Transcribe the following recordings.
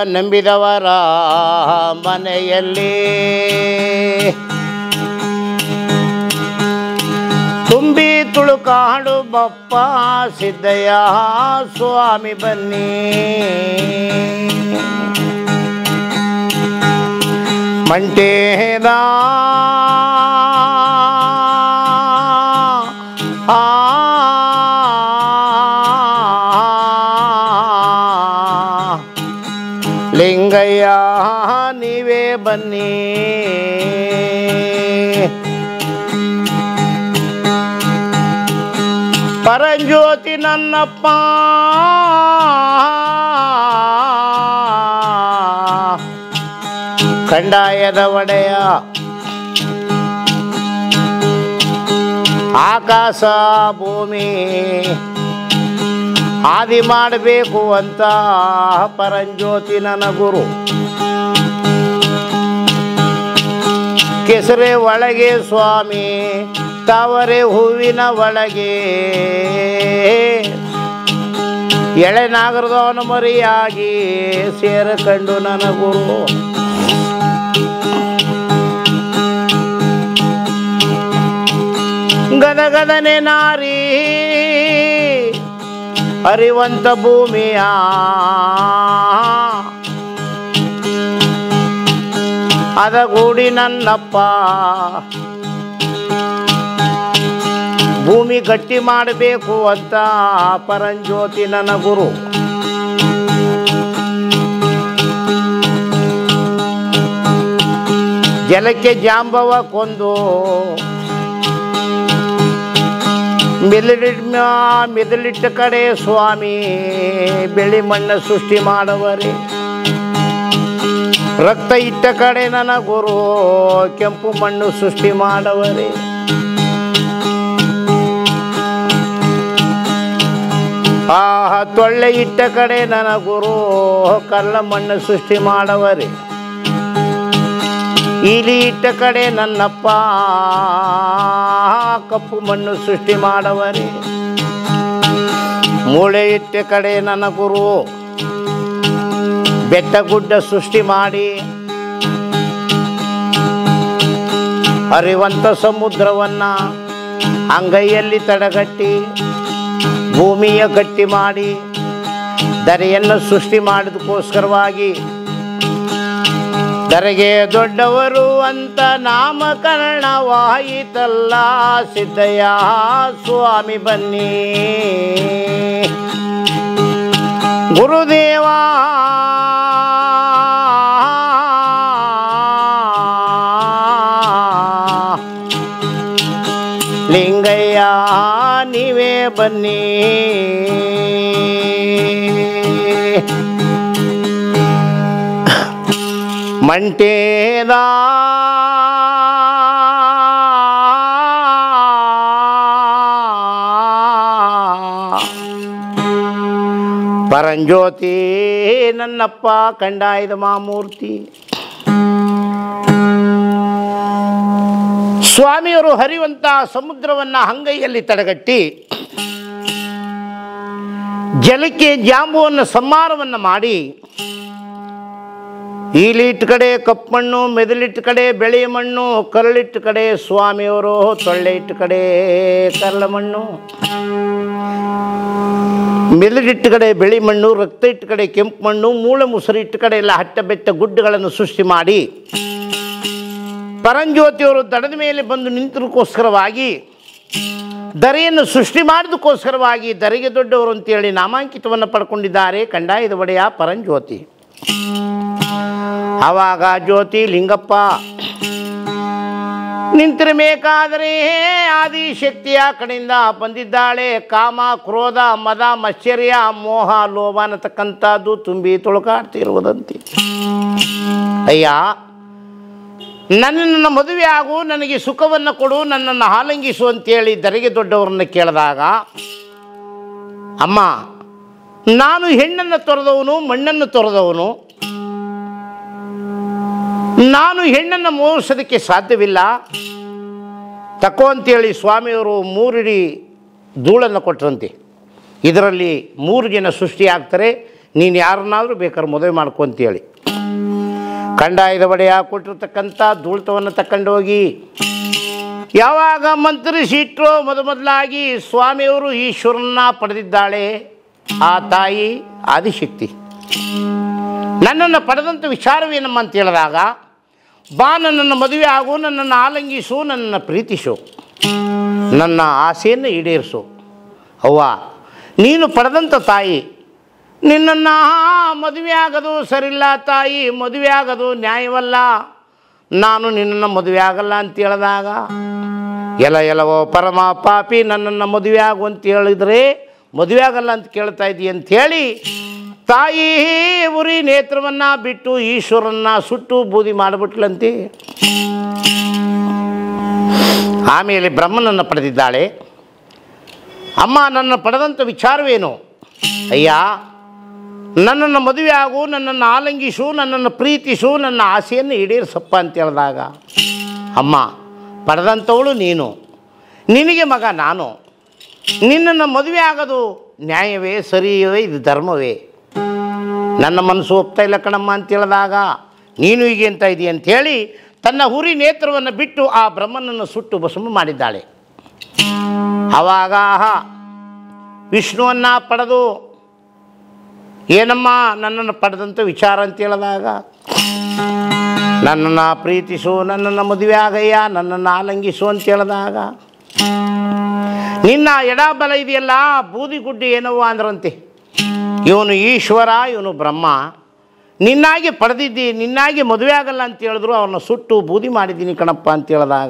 ನಂಬಿದವರ ಮನೆಯಲ್ಲಿ ತುಂಬಿ ತುಳುಕಾಡು ಬಪ್ಪ ಸಿದ್ದಯ್ಯ ಸ್ವಾಮಿ ಬನ್ನಿ ಮಂಟೇದ ಆ ಲಿಂಗಯ್ಯ ನೀವೇ ಬನ್ನಿ ಪರಂಜ್ಯೋತಿ ನನ್ನಪ್ಪ ಕಂಡಾಯದ ಒಡೆಯ ಆಕಾಶ ಭೂಮಿ ಆದಿ ಮಾಡಬೇಕು ಅಂತ ಪರಂಜ್ಯೋತಿ ನನ್ನ ಗುರು ಕೆಸರೆ ಒಳಗೆ ಸ್ವಾಮಿ ತಾವರೆ ಹೂವಿನ ಒಳಗೆ ಎಳೆನಾಗರದವನ ಮರಿಯಾಗಿ ಸೇರಕಂಡು ನನ್ನ ಗುರು ಗದಗದನೆ ನಾರಿ ಅರಿವಂತ ಭೂಮಿಯ ಅದಗೂಡಿ ನನ್ನಪ್ಪ ಭೂಮಿ ಗಟ್ಟಿ ಮಾಡಬೇಕು ಅಂತ ಪರಂಜ್ಯೋತಿ ನನ್ನ ಗುರು ಜಲಕ್ಕೆ ಜಾಂಬವ ಕೊಂದು ಮಿದಲಿಟ್ ಮಿದಲಿಟ್ಟ ಕಡೆ ಸ್ವಾಮಿ ಬೆಳಿ ಮಣ್ಣ ಸೃಷ್ಟಿ ಮಾಡವರೇ ರಕ್ತ ಇಟ್ಟ ಕಡೆ ನನ್ನ ಗುರು ಕೆಂಪು ಮಣ್ಣು ಸೃಷ್ಟಿ ಮಾಡವರೇ ಆಹ ತೊಳ್ಳೆ ಇಟ್ಟ ಕಡೆ ನನ್ನ ಗುರು ಕಲ್ಲ ಮಣ್ಣು ಸೃಷ್ಟಿ ಮಾಡವರೇ ಇಲಿ ಇಟ್ಟ ಕಡೆ ನನ್ನಪ್ಪ ಕಪ್ಪು ಮಣ್ಣು ಸೃಷ್ಟಿ ಮಾಡವರೇ ಮೂಳೆ ಇಟ್ಟ ಕಡೆ ನನ್ನ ಗುರು ಬೆಟ್ಟ ಗುಡ್ಡ ಸೃಷ್ಟಿ ಮಾಡಿ ಹರಿವಂತ ಸಮುದ್ರವನ್ನ ಅಂಗೈಯಲ್ಲಿ ತಡಗಟ್ಟಿ ಭೂಮಿಯ ಗಟ್ಟಿ ಮಾಡಿ ದರೆಯನ್ನು ಸೃಷ್ಟಿ ಮಾಡಿದಕ್ಕೋಸ್ಕರವಾಗಿ ದರೆಗೆ ದೊಡ್ಡವರು ಅಂತ ನಾಮಕರಣವಾಯಿತಲ್ಲ ಸಿದ್ದಯ್ಯ ಸ್ವಾಮಿ ಬನ್ನಿ ಗುರುದೇವ ಲಿಂಗಯ್ಯ ನೀವೇ ಬನ್ನಿ ಮಂಟೇದ ಪರಂಜ್ಯೋತಿ ನನ್ನಪ್ಪ ಕಂಡಾಯದ ಮಾಮೂರ್ತಿ ಸ್ವಾಮಿಯವರು ಹರಿಯುವಂತ ಸಮುದ್ರವನ್ನ ಹಂಗೈಯಲ್ಲಿ ತಡೆಗಟ್ಟಿ ಜಲಕ್ಕೆ ಜಾಂಬುವನ್ನು ಸಂಹಾರವನ್ನು ಮಾಡಿ ಈಲಿಟ್ ಕಡೆ ಕಪ್ಪಣ್ಣು ಮೆದಲಿಟ್ ಕಡೆ ಬೆಳೆ ಮಣ್ಣು ಕರಳಿಟ್ ಕಡೆ ಸ್ವಾಮಿಯವರು ತೊಳ್ಳೆ ಇಟ್ಟ ಕಡೆ ಕರ್ಲ ಮಣ್ಣು ಮೆದಲಿಟ್ಟ ಕಡೆ ಬೆಳೆ ಮಣ್ಣು ರಕ್ತ ಇಟ್ಟ ಕಡೆ ಕೆಂಪು ಮಣ್ಣು ಮೂಳೆ ಮುಸುರು ಇಟ್ಟ ಕಡೆ ಎಲ್ಲ ಹಟ್ಟ ಬೆಟ್ಟ ಗುಡ್ಡಗಳನ್ನು ಸೃಷ್ಟಿ ಮಾಡಿ ಪರಂಜ್ಯೋತಿಯವರು ದಡದ ಮೇಲೆ ಬಂದು ನಿಂತದಕ್ಕೋಸ್ಕರವಾಗಿ ದರೆಯನ್ನು ಸೃಷ್ಟಿ ಮಾಡಿದಕ್ಕೋಸ್ಕರವಾಗಿ ದರೆಗೆ ದೊಡ್ಡವರು ಅಂತೇಳಿ ನಾಮಾಂಕಿತವನ್ನು ಪಡ್ಕೊಂಡಿದ್ದಾರೆ ಕಂಡಾಯದ ಒಡೆಯ ಪರಂಜ್ಯೋತಿ ಆವಾಗ ಜ್ಯೋತಿ ಲಿಂಗಪ್ಪ ನಿಂತಿರಬೇಕಾದರೆ ಆದಿಶಕ್ತಿಯ ಕಡೆಯಿಂದ ಬಂದಿದ್ದಾಳೆ ಕಾಮ ಕ್ರೋಧ ಮದ ಮಶ್ಚರ್ಯ ಮೋಹ ಲೋಭ ಅನ್ನತಕ್ಕಂಥದ್ದು ತುಂಬಿ ತುಳುಕಾಡ್ತಿರುವುದಂತೆ ಅಯ್ಯ ನನ್ನನ್ನು ಮದುವೆ ಆಗು ನನಗೆ ಸುಖವನ್ನು ಕೊಡು ನನ್ನನ್ನು ಹಾಲಂಗಿಸು ಅಂತೇಳಿ ದರೆಗೆ ದೊಡ್ಡವರನ್ನು ಕೇಳಿದಾಗ ಅಮ್ಮ ನಾನು ಹೆಣ್ಣನ್ನು ತೊರೆದವನು ಮಣ್ಣನ್ನು ತೊರೆದವನು ನಾನು ಹೆಣ್ಣನ್ನು ಮೋಸೋದಕ್ಕೆ ಸಾಧ್ಯವಿಲ್ಲ ತಕೋ ಅಂತೇಳಿ ಸ್ವಾಮಿಯವರು ಮೂರಿಡಿ ಧೂಳನ್ನು ಕೊಟ್ಟರಂತೆ ಇದರಲ್ಲಿ ಮೂರು ಜನ ಸೃಷ್ಟಿಯಾಗ್ತಾರೆ ನೀನು ಯಾರನ್ನಾದರೂ ಬೇಕಾದ್ರೆ ಮದುವೆ ಮಾಡ್ಕೊ ಅಂತೇಳಿ ಕಂಡಾಯದ ಒಡೆಯ ಕೊಟ್ಟಿರ್ತಕ್ಕಂಥ ಧೂಳ್ತವನ್ನು ತಗೊಂಡೋಗಿ ಯಾವಾಗ ಮಂತ್ರಿಸಿಟ್ರು ಮೊದ ಮೊದಲಾಗಿ ಸ್ವಾಮಿಯವರು ಈಶ್ವರನ್ನ ಪಡೆದಿದ್ದಾಳೆ ಆ ತಾಯಿ ಆದಿಶಕ್ತಿ ನನ್ನನ್ನು ಪಡೆದಂಥ ವಿಚಾರವೇನಮ್ಮ ಅಂತ ಹೇಳಿದಾಗ ಬಾ ನನ್ನನ್ನು ಮದುವೆ ಆಗು ನನ್ನನ್ನು ಆಲಂಗಿಸು ನನ್ನನ್ನು ಪ್ರೀತಿಸು ನನ್ನ ಆಸೆಯನ್ನು ಈಡೇರಿಸು ಅವ್ವ ನೀನು ಪಡೆದಂಥ ತಾಯಿ ನಿನ್ನನ್ನು ಮದುವೆ ಆಗೋದು ಸರಿಲ್ಲ ತಾಯಿ ಮದುವೆ ಆಗೋದು ನ್ಯಾಯವಲ್ಲ ನಾನು ನಿನ್ನನ್ನು ಮದುವೆ ಆಗಲ್ಲ ಅಂತ ಹೇಳಿದಾಗ ಎಲ ಎಲವೋ ಪರಮ ಪಾಪಿ ನನ್ನನ್ನು ಮದುವೆ ಆಗು ಅಂತ ಹೇಳಿದರೆ ಮದುವೆ ಆಗಲ್ಲ ಅಂತ ಕೇಳ್ತಾ ಇದ್ದೀಯ ಅಂಥೇಳಿ ತಾಯಿ ಉರಿ ನೇತ್ರವನ್ನು ಬಿಟ್ಟು ಈಶ್ವರನ್ನ ಸುಟ್ಟು ಬೂದಿ ಮಾಡಿಬಿಟ್ಲಂತೆ ಆಮೇಲೆ ಬ್ರಹ್ಮನನ್ನು ಪಡೆದಿದ್ದಾಳೆ ಅಮ್ಮ ನನ್ನ ಪಡೆದಂಥ ವಿಚಾರವೇನು ಅಯ್ಯ ನನ್ನನ್ನು ಮದುವೆ ಆಗು ನನ್ನನ್ನು ಆಲಂಗಿಸು ನನ್ನನ್ನು ಪ್ರೀತಿಸು ನನ್ನ ಆಸೆಯನ್ನು ಈಡೇರಿಸಪ್ಪ ಅಂತ ಹೇಳಿದಾಗ ಅಮ್ಮ ಪಡೆದಂಥವಳು ನೀನು ನಿನಗೆ ಮಗ ನಾನು ನಿನ್ನನ್ನು ಮದುವೆ ಆಗೋದು ನ್ಯಾಯವೇ ಸರಿಯವೇ ಇದು ಧರ್ಮವೇ ನನ್ನ ಮನಸ್ಸು ಒಪ್ತಾ ಇಲ್ಲ ಕಣಮ್ಮ ಅಂತ ಹೇಳಿದಾಗ ನೀನು ಹೀಗೆ ಅಂತ ಇದೆಯಾ ಅಂಥೇಳಿ ತನ್ನ ಹುರಿ ನೇತ್ರವನ್ನು ಬಿಟ್ಟು ಆ ಬ್ರಹ್ಮನನ್ನು ಸುಟ್ಟು ಭಸ್ಮ ಮಾಡಿದ್ದಾಳೆ ಆವಾಗ ಆಹಾ ವಿಷ್ಣುವನ್ನು ಪಡೆದು ಏನಮ್ಮ ನನ್ನನ್ನು ಪಡೆದಂಥ ವಿಚಾರ ಅಂತ ಹೇಳಿದಾಗ ನನ್ನನ್ನು ಪ್ರೀತಿಸು ನನ್ನನ್ನು ಮದುವೆ ಆಗಯ್ಯ ನನ್ನನ್ನು ಆಲಂಗಿಸು ಅಂತ ಹೇಳಿದಾಗ ನಿನ್ನ ಎಡಬಲ ಇದೆಯಲ್ಲ ಬೂದಿಗುಡ್ಡಿ ಏನವ್ವ ಅಂದ್ರಂತೆ ಇವನು ಈಶ್ವರ ಇವನು ಬ್ರಹ್ಮ ನಿನ್ನಾಗಿ ಪಡೆದಿದ್ದಿ ನಿನ್ನಾಗಿ ಮದುವೆ ಆಗಲ್ಲ ಅಂತ ಹೇಳಿದ್ರು ಅವನ್ನ ಸುಟ್ಟು ಬೂದಿ ಮಾಡಿದ್ದೀನಿ ಕಣಪ್ಪ ಅಂತ ಹೇಳಿದಾಗ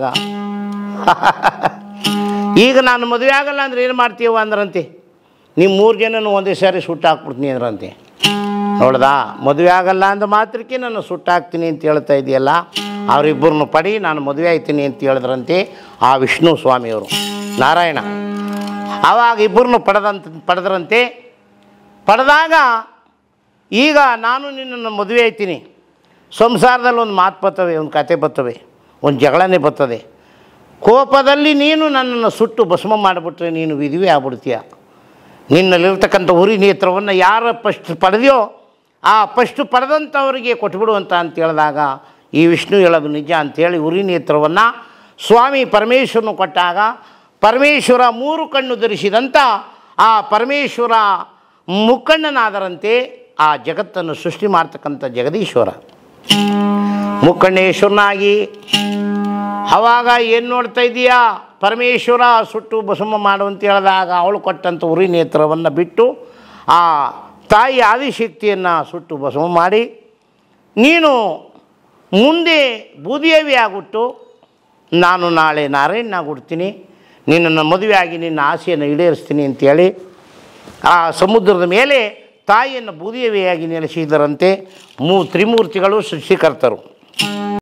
ಈಗ ನಾನು ಮದುವೆ ಆಗಲ್ಲ ಅಂದ್ರೆ ಏನು ಮಾಡ್ತೀವ ಅಂದ್ರಂತೆ ನೀವು ಮೂರು ಜನನು ಒಂದೇ ಸಾರಿ ಸುಟ್ಟು ಹಾಕ್ಬಿಡ್ತೀನಿ ಅಂದ್ರಂತೆ ನೋಡ್ದಾ ಮದುವೆ ಆಗಲ್ಲ ಅಂದ ಮಾತ್ರಕ್ಕೆ ನಾನು ಸುಟ್ಟಾಕ್ತೀನಿ ಅಂತ ಹೇಳ್ತಾ ಇದೆಯಲ್ಲ ಅವರಿಬ್ಬರನ್ನು ಪಡಿ ನಾನು ಮದುವೆ ಆಯ್ತೀನಿ ಅಂತ ಹೇಳಿದ್ರಂತೆ ಆ ವಿಷ್ಣು ಸ್ವಾಮಿಯವರು ನಾರಾಯಣ ಆವಾಗ ಇಬ್ಬರನ್ನು ಪಡೆದಂತ ಪಡೆದ್ರಂತೆ ಪಡೆದಾಗ ಈಗ ನಾನು ನಿನ್ನನ್ನು ಮದುವೆ ಆಯ್ತೀನಿ ಸಂಸಾರದಲ್ಲಿ ಒಂದು ಮಾತು ಬರ್ತವೆ ಒಂದು ಕತೆ ಬರ್ತವೆ ಒಂದು ಜಗಳನೇ ಬರ್ತದೆ ಕೋಪದಲ್ಲಿ ನೀನು ನನ್ನನ್ನು ಸುಟ್ಟು ಭಸ್ಮ ಮಾಡಿಬಿಟ್ರೆ ನೀನು ವಿಧವೆ ಆಗ್ಬಿಡ್ತೀಯ ನಿನ್ನಲ್ಲಿರ್ತಕ್ಕಂಥ ಉರಿ ನೇತ್ರವನ್ನು ಯಾರ ಫಸ್ಟ್ ಪಡೆದೆಯೋ ಆ ಫಸ್ಟ್ ಪಡೆದಂಥವರಿಗೆ ಕೊಟ್ಬಿಡುವಂತ ಅಂತ ಹೇಳಿದಾಗ ಈ ವಿಷ್ಣು ಹೇಳೋದು ನಿಜ ಅಂಥೇಳಿ ಉರಿ ನೇತ್ರವನ್ನು ಸ್ವಾಮಿ ಪರಮೇಶ್ವರನು ಕೊಟ್ಟಾಗ ಪರಮೇಶ್ವರ ಮೂರು ಕಣ್ಣು ಧರಿಸಿದಂಥ ಆ ಪರಮೇಶ್ವರ ಮುಕ್ಕಣ್ಣನಾದರಂತೆ ಆ ಜಗತ್ತನ್ನು ಸೃಷ್ಟಿ ಮಾಡ್ತಕ್ಕಂಥ ಜಗದೀಶ್ವರ ಮುಕ್ಕಣ್ಣೇಶ್ವರನಾಗಿ ಅವಾಗ ಏನು ನೋಡ್ತಾ ಇದೀಯಾ ಪರಮೇಶ್ವರ ಸುಟ್ಟು ಭಸ್ಮ ಮಾಡು ಅಂತ ಹೇಳಿದಾಗ ಅವಳು ಕೊಟ್ಟಂಥ ಉರಿ ನೇತ್ರವನ್ನು ಬಿಟ್ಟು ಆ ತಾಯಿ ಆದಿಶಕ್ತಿಯನ್ನು ಸುಟ್ಟು ಭಸ್ಮ ಮಾಡಿ ನೀನು ಮುಂದೆ ಬೂದಿಯವಿ ಆಗ್ಬಿಟ್ಟು ನಾನು ನಾಳೆ ನಾರಾಯಣನಾಗ್ಬಿಡ್ತೀನಿ ನಿನ್ನನ್ನು ಮದುವೆ ಆಗಿ ನಿನ್ನ ಆಸೆಯನ್ನು ಈಡೇರಿಸ್ತೀನಿ ಅಂತೇಳಿ ಆ ಸಮುದ್ರದ ಮೇಲೆ ತಾಯಿಯನ್ನು ಬೂದಿಯವಿಯಾಗಿ ನೆಲೆಸಿದರಂತೆ ಮೂ ತ್ರಿಮೂರ್ತಿಗಳು ಸೃಷ್ಟಿಕರ್ತರು